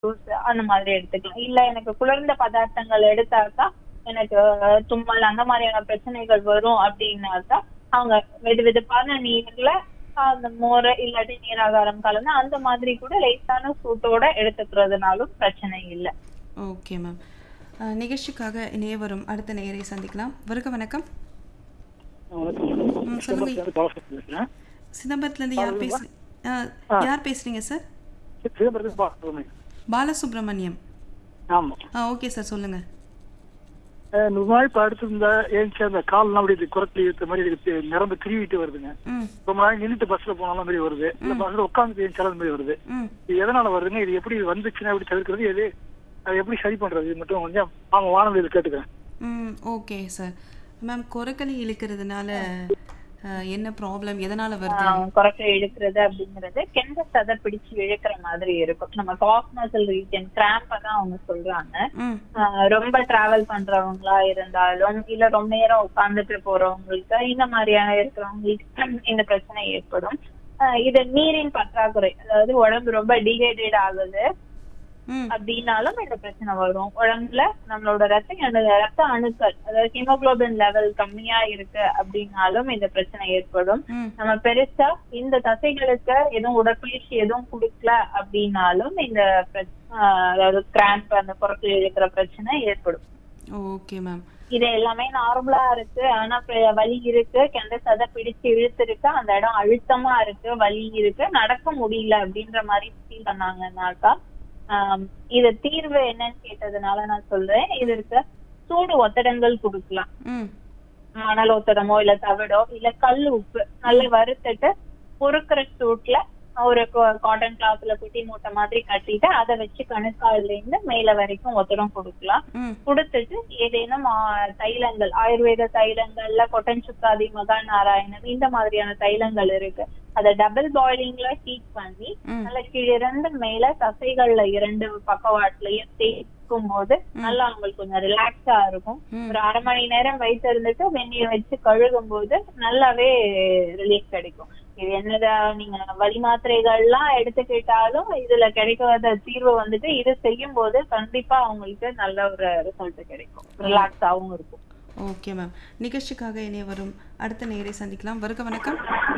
Juice அந்த மாதிரி எடுத்துக்கலாம் இல்ல எனக்கு குளிர்ந்த பதார்த்தங்கள் எடுத்தாக்கா எனக்கு அஹ், தும்மல் அந்த மாதிரியான பிரச்சனைகள் வரும் அப்படின்னாக்கா அவங்க வெது வெதுப்பான நீர்ல அந்த மோரை இல்லாட்டி நீராகாரம் கலந்து அந்த மாதிரி கூட லேசான சூட்டோட எடுத்துக்கிறதுனாலும் பிரச்சனை இல்லை ஓகே மேம் அஹ், நிகழ்ச்சிக்காக இணைய வரும் அடுத்த நேயரை சந்திக்கலாம் வருக வணக்கம் ம், சொல்லுங்க. பேசுறேன் சிதம்பரத்துலேருந்து யார் பேசு அஹ், யார் பேசுறீங்க சார் சிதம்பரத்துக்கு பாக்குறேன் பாலசுப்ரமணியம் ஆமா ஆ ஓகே சார் சொல்லுங்க அஹ் நூறு நாள் படுத்திருந்தா ஏன்ச்சு அந்த கால்லாம் அப்படி குரத்தி இழுத்த மாதிரி இருக்கு நிரம்ப திருவிட்டு வருதுங்க ம் ரொம்ப நாள் நின்னுட்டு பஸ்ல போனாலும் மாதிரி வருது இல்ல பஸ்ல உட்காந்து ஏன்ச்சாலும் மாதிரி வருது ம் இது எதனால வருதுங்க இது எப்படி வந்துச்சுன்னா எப்படி தவிர்க்கிறது எது அது எப்படி சரி பண்றது இது மட்டும் கொஞ்சம் அவங்க வானொலியில் கேட்டுக்கிறேன் ம் ஓகே சார் மேம் குரக்கலி இழுக்கிறதுனால அஹ், என்ன ப்ராப்ளம் எதனால் வருது குறைக்க இழுக்கிறது அப்படிங்கிறது கெண்ட சதை பிடிச்சு இழுக்கிற மாதிரி இருக்கும் நம்ம காஃப் மசில் ரீஜன் கிராம்ப தான் அவங்க சொல்றாங்க ம் ஆஹ் ரொம்ப டிராவல் பண்றவங்களா இருந்தாலும் இல்ல ரொம்ப நேரம் உட்கார்ந்துட்டு போறவங்களுக்கு இந்த மாதிரியான இருக்கிறவங்களுக்கு இந்த பிரச்சனை ஏற்படும் ஆஹ் இது நீரின் பற்றாக்குறை அதாவது உடம்பு ரொம்ப டீஹைட்ரேட் ஆகுது ம் அப்படின்னாலும் இந்த பிரச்சனை வரும் உடம்புல நம்மளோட ரத்த அணு ரத்த அணுக்கள் அதாவது ஹீமோகுளோபின் லெவல் கம்மியா இருக்கு அப்படின்னாலும் இந்த பிரச்சனை ஏற்படும் ம் நம்ம பெருசா இந்த தசைகளுக்கு எதுவும் உடற்பயிற்சி எதுவும் கொடுக்கல அப்படின்னாலும் இந்த பிரச்ச- ஆஹ் அதாவது கிராம்ப் அந்த புறத்துல இருக்கிற பிரச்சனை ஏற்படும் ஓகே மேம் இது எல்லாமே நார்மலா இருக்கு ஆனா பிர- வலி இருக்கு கெண்ட சதை பிடிச்சு இழுத்துருக்கு அந்த இடம் அழுத்தமா இருக்கு வலி இருக்கு நடக்க முடியல அப்படின்ற மாதிரி ஃபீல் பண்ணாங்கன்னாக்கா ஆம், இது தீர்வு என்னன்னு கேட்டதுனால நான் சொல்றேன் இதற்கு சூடு ஒத்தடங்கள் கொடுக்கலாம் ம் மணல் ஒத்தடமோ இல்ல தவிடோ இல்ல கல் உப்பு நல்லா வறுத்துட்டு பொறுக்கிற சூட்ல ஒரு காட்டன் கிளாத்ல குட்டி மூட்டை மாதிரி கட்டிட்டு அதை வச்சு கணுக்கால்ல இருந்து மேல வரைக்கும் ஒத்தடம் கொடுக்கலாம் ம் கொடுத்துட்டு ஏதேனும் ஆ, தைலங்கள் ஆயுர்வேத தைலங்கள்ல கொட்டன் சுக்காதி மகா நாராயணம் இந்த மாதிரியான தைலங்கள் இருக்கு அதை டபுள் பாயிலிங்ல ஹீட் பண்ணி ம். நல்ல கீழிறந்து மேல தசைகள்ல இரண்டு பக்கவாட்டுலயும் தேய்க்கும் போது நல்லா அவங்களுக்கு கொஞ்சம் ரிலாக்ஸா இருக்கும் ம். ஒரு அரை மணி நேரம் வைத்திருந்துட்டு வெந்நீர் வச்சு கழுகும் போது நல்லாவே ரிலீஃப் கிடைக்கும் இது என்னதா நீங்க வலி மாத்திரைகள்லாம் எடுத்துக்கிட்டாலும் இதுல கிடைக்காத தீர்வு வந்துட்டு இது செய்யும் போது கண்டிப்பா அவங்களுக்கு நல்ல ஒரு ரிசல்ட் கிடைக்கும் ரிலாக்ஸாவும் இருக்கும் ஓகே மேம் நிகழ்ச்சிக்காக இணைய வரும் அடுத்த நேயரை சந்திக்கலாம் வருக வணக்கம்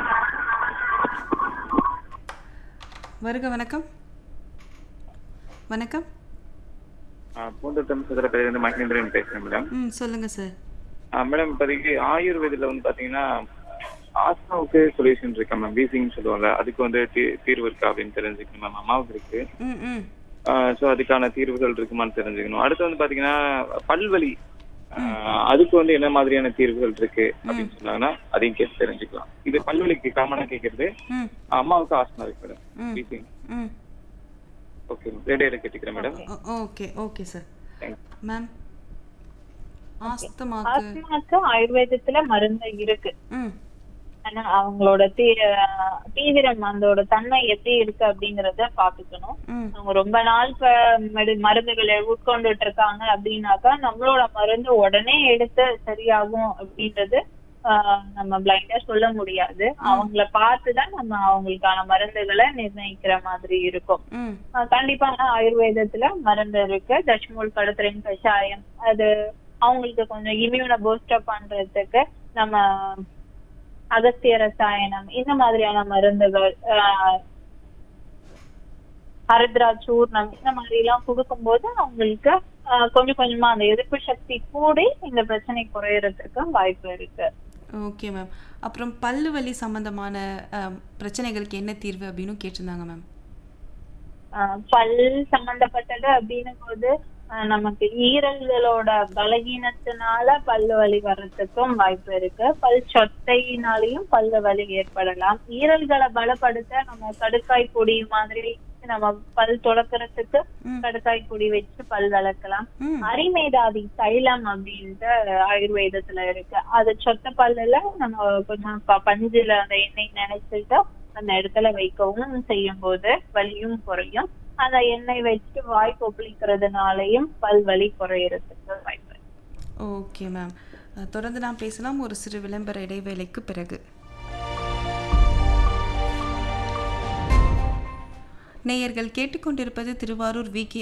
வருக வணக்கம் வணக்கம் பூந்தோட்டம் சுதரப்பதிலிருந்து மகேந்திரன் பேசுறேன் மேடம் ம் சொல்லுங்க சார் ஆ, மேடம் இப்போதைக்கு ஆயுர்வேதில வந்து பாத்தீங்கன்னா ஆஸ்மாவுக்கு சொல்யூஷன் இருக்கா மேம் வீசிங்னு சொல்லுவாங்க அதுக்கு வந்து தீ- தீர்வு இருக்கா அப்படின்னு தெரிஞ்சுக்கணும் மேம் அம்மாவுக்கு இருக்கு ம் ம் ஸோ அதுக்கான தீர்வுகள் இருக்குமான்னு தெரிஞ்சுக்கணும் அடுத்து வந்து பாத்தீங்கன்னா பல்வலி ஆ, அதுக்கு வந்து என்ன மாதிரியான தீர்வுகள் இருக்கு அப்படின்னு சொன்னாங்கன்னா அதையும் கேட்டு தெரிஞ்சுக்கலாம் இது பல்வலிக்கு காமனா கேட்கறது ம் அம்மாவுக்கு ஆஸ்மா இருக்கு மேடம் ம். வீசிங் ம் ஓகே ரேடியோல கேட்டுக்கிறேன் மேடம் ஓ- okay okay sir thanks ma'am ஆஸ்தமாக்கு ஆஸ்மாக்கு ஆயுர்வேதத்துல மருந்து இருக்கு ம் ஆனா அவங்களோட தீ அஹ் தீவிரம் அதோட தன்மை எப்படி இருக்கு அப்படிங்கறத பாத்துக்கணும் ம் அவங்க ரொம்ப நாள் ப- மெடு- மருந்துகளை உட்கொண்டுட்டு இருக்காங்க அப்படின்னாக்கா நம்மளோட மருந்து உடனே எடுத்து சரியாகும் அப்படின்றது ஆஹ் நம்ம பிளைண்டா சொல்ல முடியாது அவங்கள பார்த்துதான் நம்ம அவங்களுக்கான மருந்துகளை நிர்ணயிக்கிற மாதிரி இருக்கும் ம் ஆஹ் கண்டிப்பான ஆயுர்வேதத்துல மருந்து இருக்கு தஷ்மூல் கடுத்துரின் கஷாயம் அது அவங்களுக்கு கொஞ்சம் இம்யூனை பூஸ்டப் பண்றதுக்கு நம்ம அகஸ்திய ரசாயனம் இந்த மாதிரியான மருந்துகள் ஆஹ் ஹரித்ரா சூர்ணம் இந்த மாதிரி எல்லாம் கொடுக்கும்போது அவங்களுக்கு ஆஹ் கொஞ்சம் கொஞ்சமா அந்த எதிர்ப்பு சக்தி கூடி இந்த பிரச்சனை குறையறதுக்கு வாய்ப்பு இருக்கு ஓகே மேம் அப்புறம் பல்லு வலி சம்பந்தமான அஹ், பிரச்சனைகளுக்கு என்ன தீர்வு அப்படின்னு கேட்டிருந்தாங்க மேம் ஆஹ் பல் சம்பந்தப்பட்டது அப்படின்னும் போது ஆஹ் நமக்கு ஈரல்களோட பலகீனத்தினால பல்லு வலி வர்றதுக்கும் வாய்ப்பு இருக்கு பல் சொத்தையினாலையும் பல்லு வலி ஏற்படலாம் ஈரல்களை பலப்படுத்த நம்ம கடுக்காய் பொடி மாதிரி நம்ம பல் துளக்கறதுக்கு ம். கடுக்காய் பொடி வச்சு பல் விளக்கலாம் ம் அரிமேதாதி தைலம் அப்படின்ட்டு ஆயுர்வேதத்துல இருக்கு அது சொத்த பல்லுல நம்ம கொஞ்சம் ப- பஞ்சுல அந்த எண்ணெய் நினைச்சிட்டு அந்த இடத்துல வைக்கவும் செய்யும் போது வலியும் குறையும் அந்த எண்ணெய் வச்சு வாய் கொப்பளிக்கிறதுனாலையும் பல் வலி குறையறதுக்கு வாய்ப்பு இருக்கு. ஓகே மேம் அஹ், தொடர்ந்து நாம் பேசலாம் ஒரு சிறு விளம்பர இடைவேளைக்கு பிறகு நேயர்கள் கேட்டுக்கொண்டிருப்பது திருவாரூர் வி கே